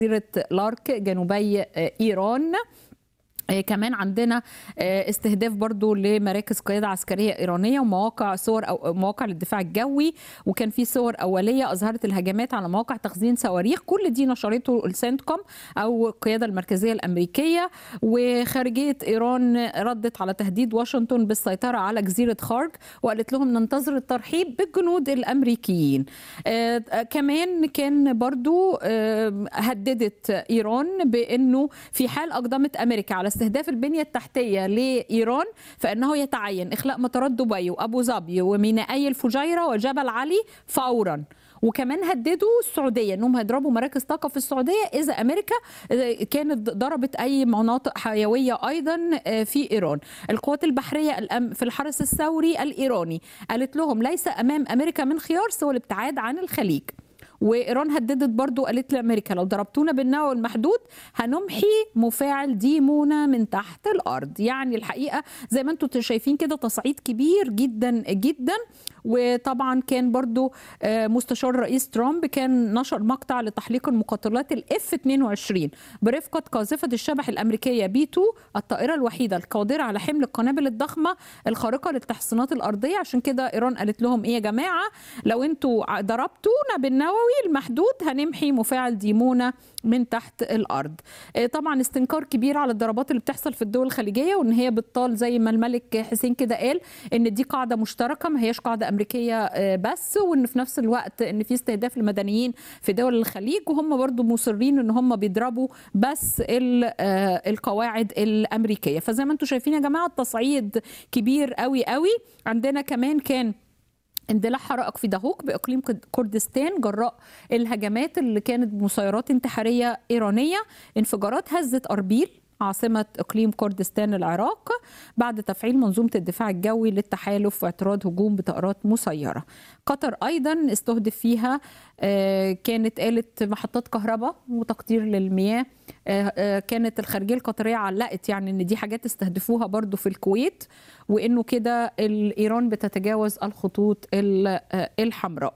جزيرة لارك جنوبي إيران كمان عندنا استهداف برضو لمراكز قيادة عسكرية إيرانية ومواقع صور أو مواقع للدفاع الجوي وكان في صور أولية أظهرت الهجمات على مواقع تخزين صواريخ كل دي نشرته السنتكوم أو القيادة المركزية الأمريكية وخارجية إيران ردت على تهديد واشنطن بالسيطرة على جزيرة خارج وقالت لهم ننتظر الترحيب بالجنود الأمريكيين كمان كان برضو هددت إيران بأنه في حال أقدمت أمريكا على استهداف البنية التحتية لإيران فإنه يتعين إخلاء مطارات دبي وأبو ظبي ومينائي الفجيرة وجبل علي فورا وكمان هددوا السعوديه انهم هيضربوا مراكز طاقه في السعوديه اذا امريكا كانت ضربت اي مناطق حيويه ايضا في ايران القوات البحريه في الحرس الثوري الايراني قالت لهم ليس امام امريكا من خيار سوى الابتعاد عن الخليج وايران هددت برضو قالت لامريكا لو ضربتونا بالنووي المحدود هنمحي مفاعل ديمونا من تحت الارض يعني الحقيقه زي ما انتم شايفين كده تصعيد كبير جدا جدا وطبعا كان برضو مستشار رئيس ترامب كان نشر مقطع لتحليق المقاتلات الاف 22 برفقه قاذفه الشبح الامريكيه بي 2 الطائره الوحيده القادره على حمل القنابل الضخمه الخارقه للتحصينات الارضيه عشان كده ايران قالت لهم ايه يا جماعه لو انتوا ضربتونا بالنووي المحدود هنمحي مفاعل ديمونا من تحت الارض طبعا استنكار كبير على الضربات اللي بتحصل في الدول الخليجيه وان هي بتطال زي ما الملك حسين كده قال ان دي قاعده مشتركه ما هياش قاعده امريكيه بس وان في نفس الوقت ان في استهداف للمدنيين في دول الخليج وهم برضو مصرين ان هم بيضربوا بس القواعد الامريكيه فزي ما انتم شايفين يا جماعه التصعيد كبير قوي قوي عندنا كمان كان اندلاع حرائق في دهوك باقليم كردستان جراء الهجمات اللي كانت بمسيرات انتحاريه ايرانيه انفجارات هزت اربيل عاصمة إقليم كردستان العراق بعد تفعيل منظومة الدفاع الجوي للتحالف واعتراض هجوم بطائرات مسيرة قطر أيضا استهدف فيها كانت قالت محطات كهرباء وتقطير للمياه كانت الخارجية القطرية علقت يعني ان دي حاجات استهدفوها برضو في الكويت وانه كده ايران بتتجاوز الخطوط الحمراء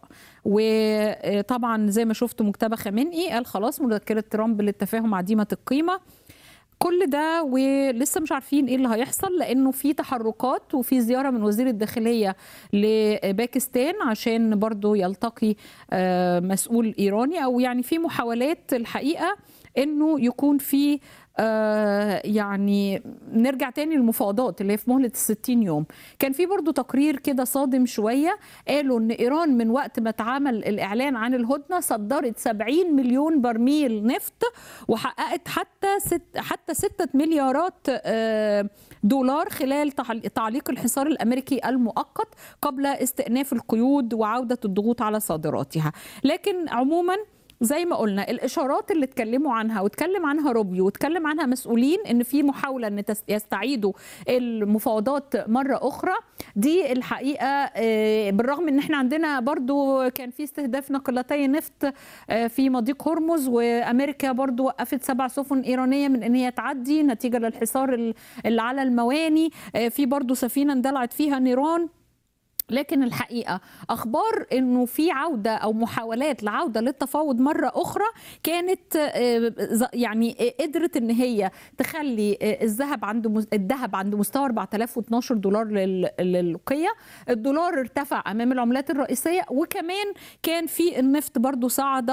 وطبعا زي ما شفتوا مجتبى خامنئي قال خلاص مذكرة ترامب للتفاهم عديمة القيمة كل ده ولسه مش عارفين ايه اللي هيحصل لانه في تحركات وفي زياره من وزير الداخليه لباكستان عشان برضه يلتقي مسؤول ايراني او يعني في محاولات الحقيقه انه يكون في آه يعني نرجع تاني للمفاوضات اللي هي في مهلة الستين يوم كان في برضو تقرير كده صادم شوية قالوا ان ايران من وقت ما اتعمل الاعلان عن الهدنة صدرت 70 مليون برميل نفط وحققت حتى ست حتى 6 مليارات آه دولار خلال تعليق الحصار الامريكي المؤقت قبل استئناف القيود وعودة الضغوط على صادراتها لكن عموما زي ما قلنا الاشارات اللي اتكلموا عنها واتكلم عنها روبيو واتكلم عنها مسؤولين ان في محاوله ان يستعيدوا المفاوضات مره اخرى دي الحقيقه بالرغم ان احنا عندنا برضو كان في استهداف ناقلتي نفط في مضيق هرمز وامريكا برضو وقفت سبع سفن ايرانيه من ان هي تعدي نتيجه للحصار اللي على المواني في برضو سفينه اندلعت فيها نيران لكن الحقيقه اخبار انه في عوده او محاولات لعوده للتفاوض مره اخرى كانت يعني قدرت ان هي تخلي الذهب عند الذهب عند مستوى 4012 دولار للقيه الدولار ارتفع امام العملات الرئيسيه وكمان كان في النفط برضو صعد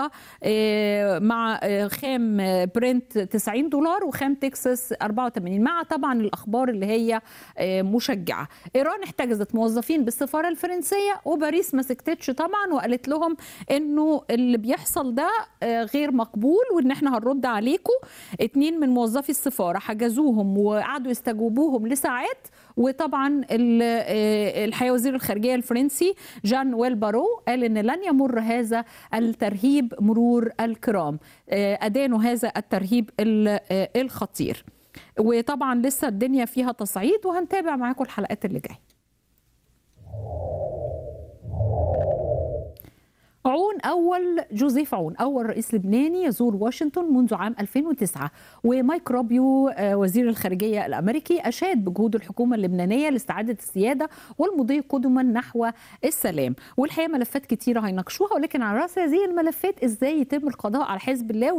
مع خام برنت 90 دولار وخام تكساس 84 مع طبعا الاخبار اللي هي مشجعه ايران احتجزت موظفين بالسفاره السفاره الفرنسيه وباريس ما سكتتش طبعا وقالت لهم انه اللي بيحصل ده غير مقبول وان احنا هنرد عليكم اتنين من موظفي السفاره حجزوهم وقعدوا يستجوبوهم لساعات وطبعا الحقيقه وزير الخارجيه الفرنسي جان ويل بارو قال ان لن يمر هذا الترهيب مرور الكرام ادانوا هذا الترهيب الخطير وطبعا لسه الدنيا فيها تصعيد وهنتابع معاكم الحلقات اللي جايه عون أول جوزيف عون أول رئيس لبناني يزور واشنطن منذ عام 2009 ومايك روبيو وزير الخارجية الأمريكي أشاد بجهود الحكومة اللبنانية لاستعادة السيادة والمضي قدما نحو السلام والحقيقة ملفات كتيرة هيناقشوها ولكن على رأس هذه الملفات إزاي يتم القضاء على حزب الله